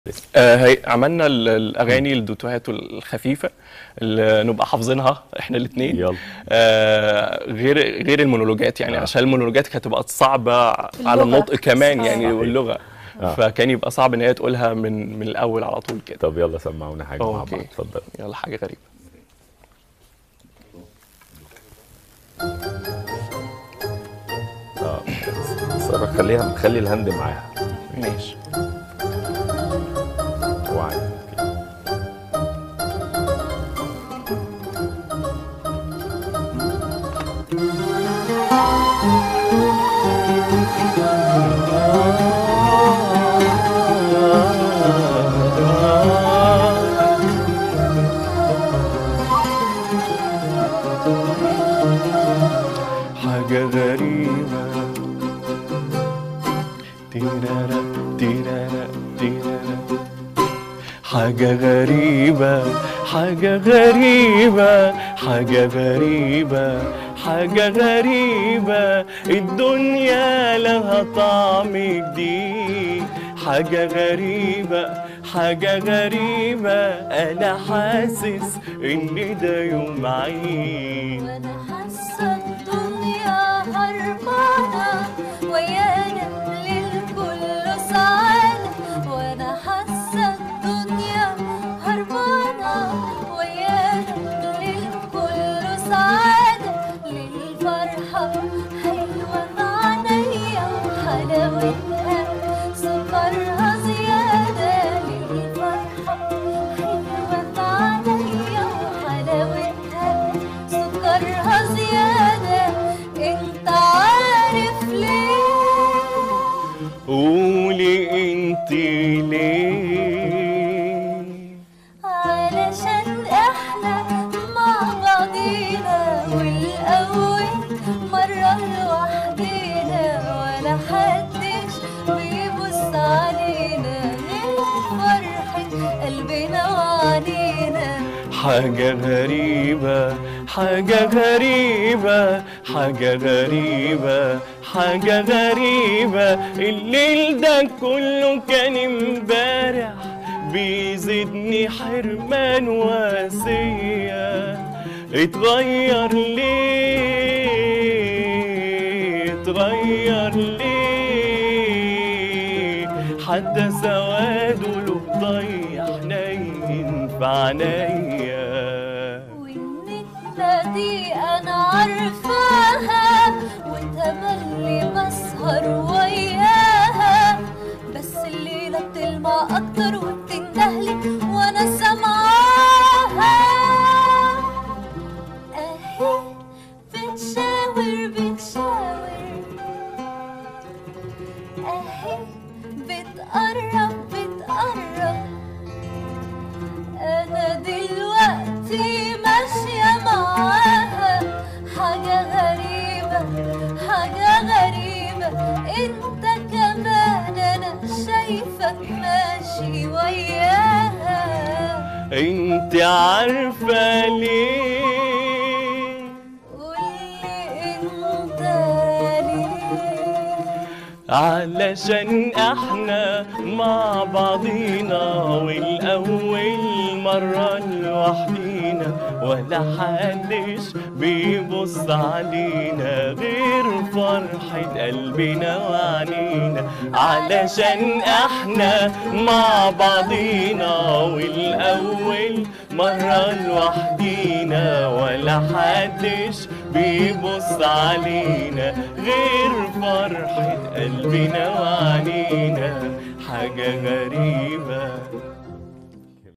آه، هي عملنا ال- الاغاني الدوتوهات الخفيفه اللي نبقى حافظينها احنا الاثنين يلا غير غير المونولوجات يعني آه. عشان المونولوجات كانت هتبقى صعبه على اللغة. النطق كمان يعني صحيح. واللغه آه. فكان يبقى صعب ان هي تقولها من من الاول على طول كده طب يلا سمعونا حاجه مع أوكي. بعض اتفضل يلا حاجه غريبه اه ساره خليها خلي الهند معاها ماشي وعي حاجة غريبة تيرارا تيرارا تيرارا حاجة غريبة حاجة غريبة حاجة غريبة حاجة غريبة الدنيا لها طعم جديد حاجة غريبة حاجة غريبة أنا حاسس إن ده يوم عيد وانا حاسه الدنيا هربانه ويانا للكل سعاده وانا حاسه الدنيا هربانه ويانا للكل سعاده للفرحه حلوه معنيه وحلاوتها سكرها زياده للفرحه حلوه معنيه وحلاوتها سكرها زيادة انت عارف ليه قولي انت ليه علشان احنا مع بعضينا والاول مرة لوحدينا ولا حدش بيبص علينا من فرحة قلبنا وعنينا حاجة غريبة حاجة غريبة حاجة غريبة حاجة غريبة الليل ده كله كان امبارح بيزيدني حرمان واسية اتغير ليه اتغير ليه حتى سواده له ضيع حنين في عينيا والنجمة دي أنا عارفاها وتملي بسهر وياها بس الليلة بتلمع أكتر وبتندهلي وأنا سامعاها أهي بتشاور بتشاور أهي بتقرب بتقرب أنا دلوقتي ماشية معاها حاجة غريبة حاجة غريبة أنت كمان أنا شايفك ماشي وياها انت عارفة ليه قولي أنت ليه علشان احنا مع بعضينا والاول مرة لوحدينا ولا حدش بيبص علينا غير فرحة قلبنا وعنينا علشان احنا مع بعضينا والاول مرة لوحدينا ولا حدش بيبص علينا غير فرحة قلبنا وعنينا حاجة غريبة